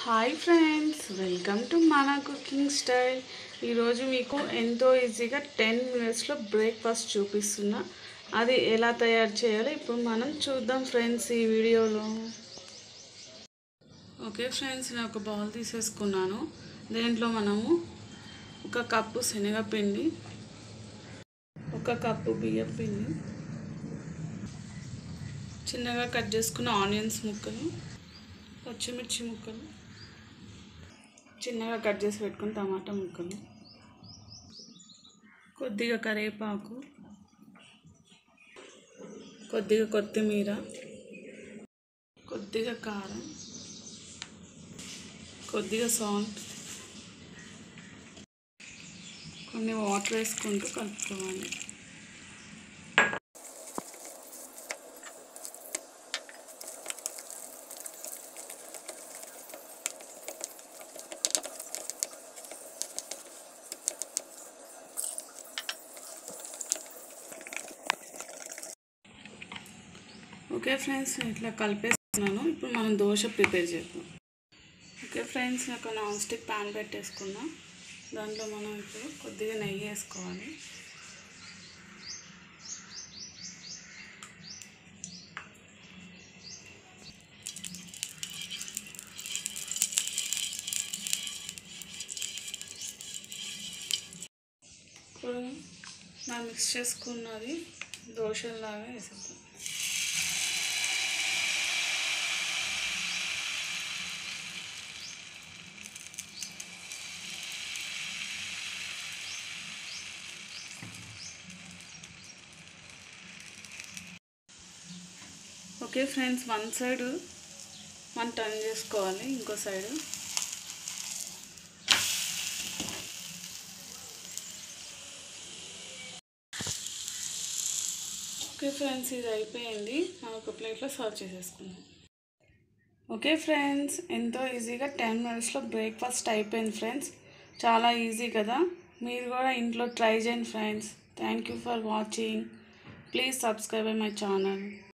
hi friends welcome to మన cooking style ఈరోజు మీకు ఎంతో ఈజీగా టెన్ మినిట్స్లో బ్రేక్ఫాస్ట్ చూపిస్తున్నా అది ఎలా తయారు చేయాలో ఇప్పుడు మనం చూద్దాం ఫ్రెండ్స్ ఈ వీడియోలో ఓకే ఫ్రెండ్స్ నేను ఒక బౌల్ తీసేసుకున్నాను దేంట్లో మనము ఒక కప్పు శనగపిండి ఒక కప్పు బియ్యం పిండి చిన్నగా కట్ చేసుకున్న ఆనియన్స్ ముక్కలు పచ్చిమిర్చి ముక్కలు చిన్నగా కట్ చేసి పెట్టుకుని టమాటా ముక్కలు కొద్దిగా కరివేపాకు కొద్దిగా కొత్తిమీర కొద్దిగా కారం కొద్దిగా సాల్ట్ కొన్ని వాటర్ వేసుకుంటూ కలుపుకోవాలి ఓకే ఫ్రెండ్స్ ఇట్లా కలిపేస్తున్నాను ఇప్పుడు మనం దోశ ప్రిపేర్ చేద్దాం ఓకే ఫ్రెండ్స్ ఒక నాన్ స్టిక్ ప్యాన్ పెట్టేసుకున్నాం దాంట్లో మనం ఇప్పుడు కొద్దిగా నెయ్యి వేసుకోవాలి ఇప్పుడు మనం మిక్స్ చేసుకున్నది దోశలాగా వేసేద్దాం ఓకే ఫ్రెండ్స్ వన్ సైడ్ మనం టర్న్ చేసుకోవాలి ఇంకో సైడ్ ఓకే ఫ్రెండ్స్ ఇది అయిపోయింది మనం ఒక ప్లేట్లో సర్వ్ చేసేసుకుందాం ఓకే ఫ్రెండ్స్ ఎంతో ఈజీగా టెన్ మినిట్స్లో బ్రేక్ఫాస్ట్ అయిపోయింది ఫ్రెండ్స్ చాలా ఈజీ కదా మీరు కూడా ఇంట్లో ట్రై చేయండి friends thank you for watching please subscribe my channel